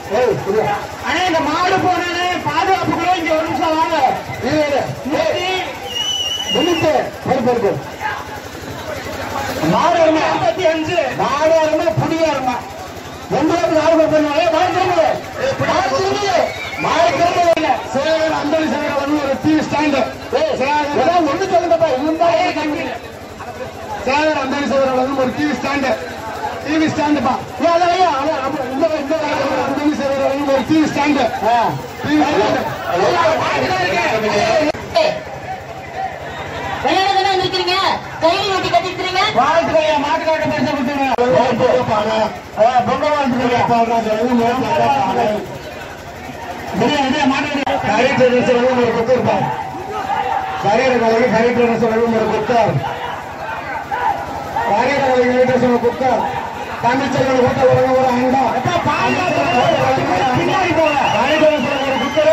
ஏய் புரியா ஆனா இந்த மாடு போனே பாதுகாப்புக்குள்ள இங்க ஒரு நிமிஷம் வாங்க இது இது. நூத்தி வெளிட்டு பொறு பொறு பொறு மாடு அருமை ஐம்பத்தி அஞ்சு மாடு அருமை புடிய அருமை எங்களுக்கு நாலு பேர் பண்ணுவாங்க மாடு திரும்புது மாடு திரும்புது மாடு திரும்புது சேகர் அந்தளி சேகர் வந்து ஒரு டீ ஸ்டாண்டு சேகர் ஒண்ணு சொல்லுங்கப்பா இருந்தா சேகர் அந்தளி சேகர் வந்து ஒரு டிவி ஸ்டாண்டு டிவி ஸ்டாண்டுப்பா ஏன் அதான் ஐயா, அதான் அப்ப இந்த இந்த அந்தளி சேகர் வந்து ஒரு டிவி ஸ்டாண்டு டிவி ஸ்டாண்டு விளையாட தானே வந்திருக்கீங்க கைலி வெட்டி கட்டிருக்கிறீங்க வாழ்த்துக்கள் மாட்டுக்காட்ட பரிசு கொடுத்துருங்க பொங்கல் வாழ்த்துக்கள் ஒரு கொத்து இருப்பார் கரியர் கலைக்கு கரியர் சொல்லவும் ஒரு கொத்தார் கரியர் கலைக்கு கரியர் சொல்ல கொத்தார் தமிழ்ச்செல்வன் கொத்த உலகம் ஒரு அண்டா பின்னாடி போக கரியர் சொல்ல ஒரு குத்தரு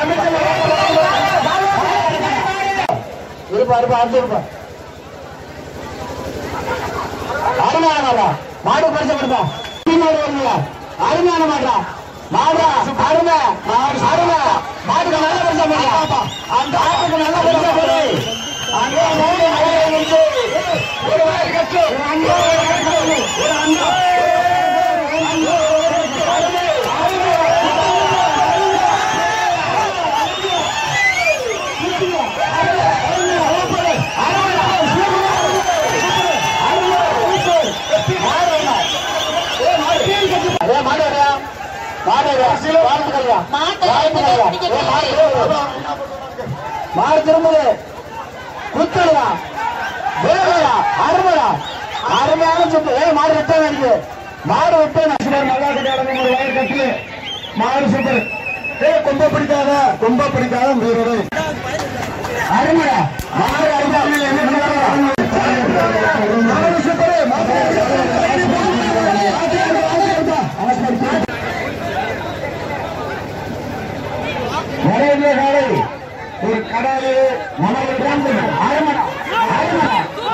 இருப்பா இருப்பா அடுத்து இருப்பா அருமையான மாடா மாடு பரிசு கொடுப்பா மாடு வருங்களா அருமையான மாடா மாடா அருமை மாடு அருமை மாட்டுக்கு நல்ல பரிசா போடுறா அந்த ஆட்டுக்கு நல்ல பரிசா போடு அந்த மூணு மலையை வந்து ஒரு வாய் கட்டு ஒரு அண்ணா ஒரு கட்டு ஒரு அண்ணா ஒரு அண்ணா ஒரு கட்டு அருமை அருமை மாடு திரும்புது குத்துடா வேலையா அருமையா அருமையான சுத்து ஏ மாடு விட்டே இருக்கு மாடு விட்டு நல்லா கிடையாது ஒரு வயர் கட்டு மாடு சூப்பர் ஏ கொம்ப பிடிக்காத கொம்ப பிடிக்காத வீரரு அருமையா மாடு அருமையா என்ன பண்ணுவாங்க மாடு சூப்பர் நிறைய காலை ஒரு கடாலு மணல் பிராந்து அரைமணா அரைமணா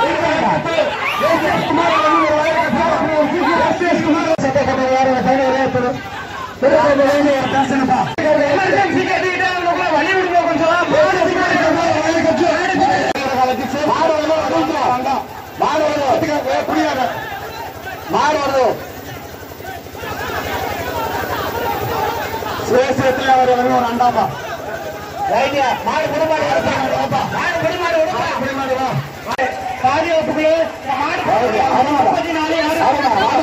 மாடு வருது சுயசத்துல அவர் வந்து ஒரு அண்டாப்பா ரைட்டியா மாடு குடும்பாடு வாப்பா மாடு குடும்பாடு குடும்பா குடும்பாடு வா பாதுகாப்புக்குள்ள இந்த மாடு ஆமா. முப்பத்தி நாலு யாரு